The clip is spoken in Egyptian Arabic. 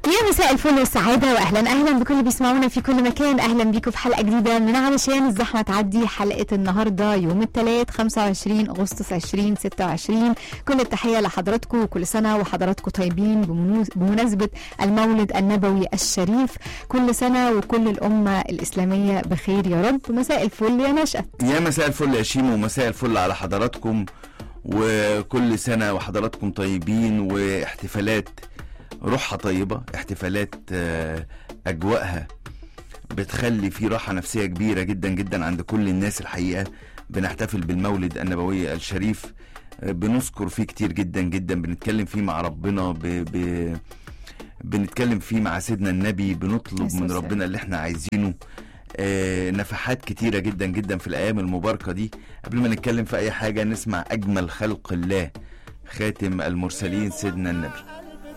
يا مساء الفل والسعادة وأهلا أهلا بكل اللي بيسمعونا في كل مكان أهلا بيكم في حلقة جديدة من علشان الزحمة تعدي حلقة النهاردة يوم الثلاث 25 أغسطس 2026 كل التحية لحضراتكم وكل سنة وحضراتكم طيبين بمنوس- بمناسبة المولد النبوي الشريف كل سنة وكل الأمة الإسلامية بخير يا رب مساء الفل يا نشأة يا مساء الفل يا شيمو ومساء الفل على حضراتكم وكل سنة وحضراتكم طيبين واحتفالات روحها طيبة احتفالات آه، أجواءها بتخلي في راحة نفسية كبيرة جدا جدا عند كل الناس الحقيقة بنحتفل بالمولد النبوي الشريف آه، بنذكر فيه كتير جدا جدا بنتكلم فيه مع ربنا ب... ب... بنتكلم فيه مع سيدنا النبي بنطلب يسوع من السلام. ربنا اللي احنا عايزينه آه، نفحات كتيرة جدا جدا في الأيام المباركة دي قبل ما نتكلم في أي حاجة نسمع أجمل خلق الله خاتم المرسلين سيدنا النبي